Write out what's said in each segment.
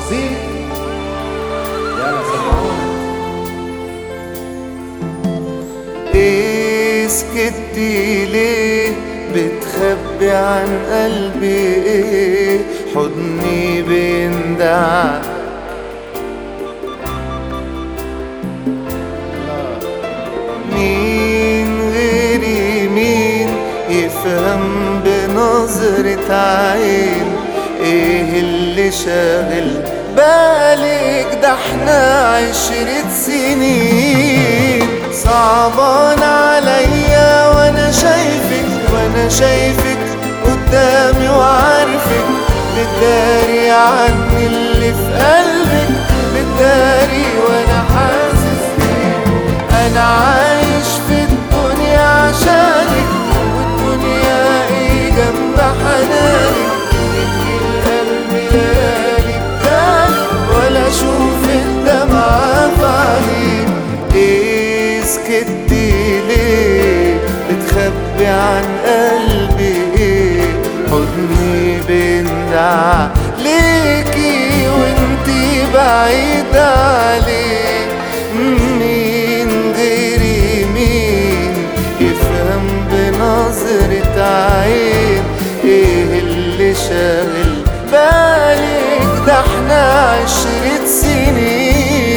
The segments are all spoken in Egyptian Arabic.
عظيم يلا سمعونا ايه سكتي ليه بتخبي عن قلبي ايه حضني بيندع مين غيري مين يفهم بنظرة عين ايه اللي شاغل بالك ده احنا عشرة سنين صعبان عليا وانا شايفك وانا شايفك قدامي وعارفك بتداري عني اللي في قلبك بتداري وانا حاسس بيك انا عايش في الدنيا عشانك والدنيا ايه جنب حنانك يبكي القلب ليالي بتاني ولا اشوف الدمعة في عينيك ايه سكتي ليه بتخبي عن قلبي ايه حضني بيندع ليكي وانتي بعيدة عليه مين غيري مين يفهم بنظرة عين ايه اللي شاغل بالك ده احنا عشرة سنين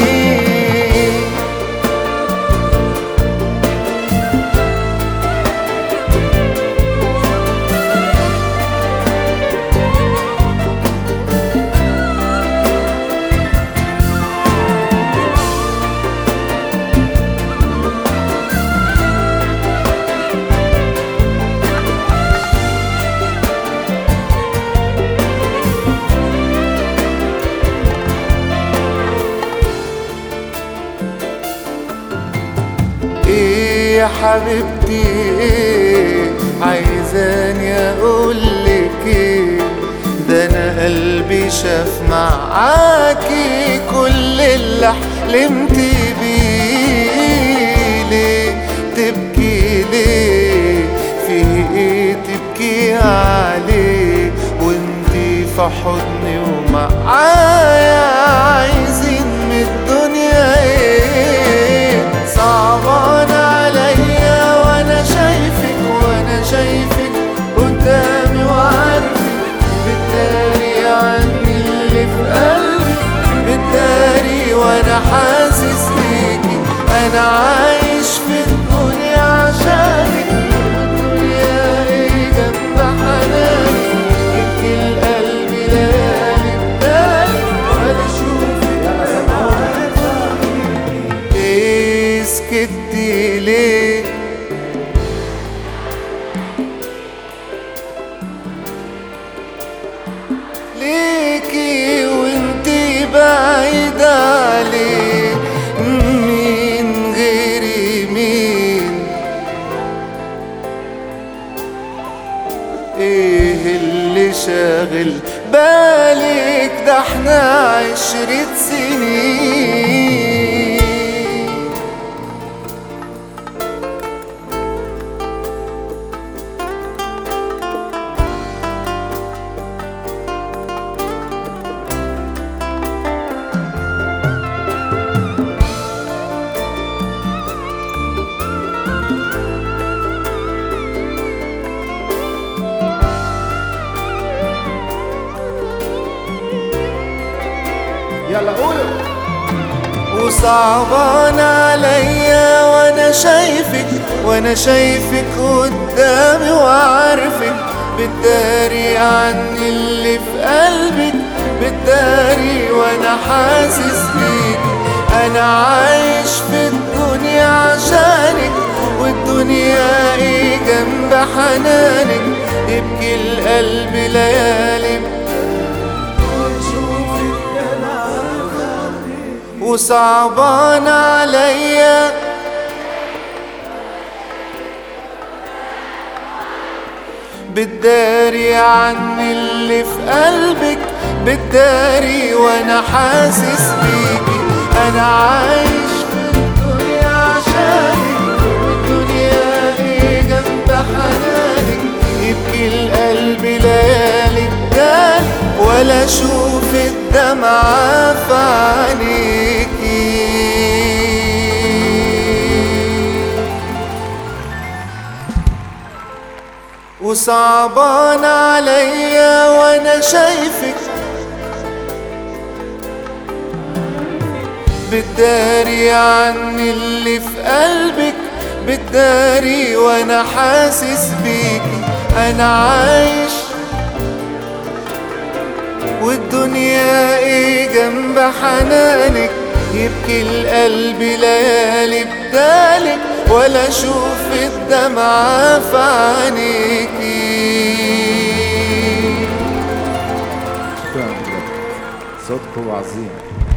ايه يا حبيبتي ايه عايزاني اقولك ايه ده انا قلبي شاف معاكي كل اللي حلمت بيه ليه تبكي ليه في ايه تبكي عليه وانتي في حضني ومعايا عايزين من الدنيا ايه صعبان عليا وانا شايفك وانا شايفك قدامي وعارفك بتداري عني اللي في قلبي بتداري وانا حاسس بيكي انا عايش في الدنيا عشانك والدنيا ايه جنب حنانك يبكي القلب ليالي بدالي ولا اشوفك ايه سكتي ليه ليكي وانتي بعيدة عليه مين غيري مين ايه اللي شاغل بالك ده احنا عشرة سنين يلا قولوا وصعبان عليا وانا شايفك وانا شايفك قدامي وعارفك بتداري عني اللي في قلبك بتداري وانا حاسس بيك انا عايش في الدنيا عشانك والدنيا ايه جنب حنانك يبكي القلب ليالي وصعبان عليا بتداري عني اللي في قلبك بتداري وانا حاسس بيكي انا عايش في الدنيا عشانك والدنيا ايه جنب حنانك يبكي القلب ليالي الدال ولا اشوف الدنيا الدمعة في عينيكي وصعبان عليا وانا شايفك بتداري عني اللي في قلبك بتداري وانا حاسس بيكي انا عايش والدنيا ايه جنب حنانك يبكي القلب ليالي بدالك ولا اشوف الدمعة في عينيكي شكرا بجد صوتكم عظيم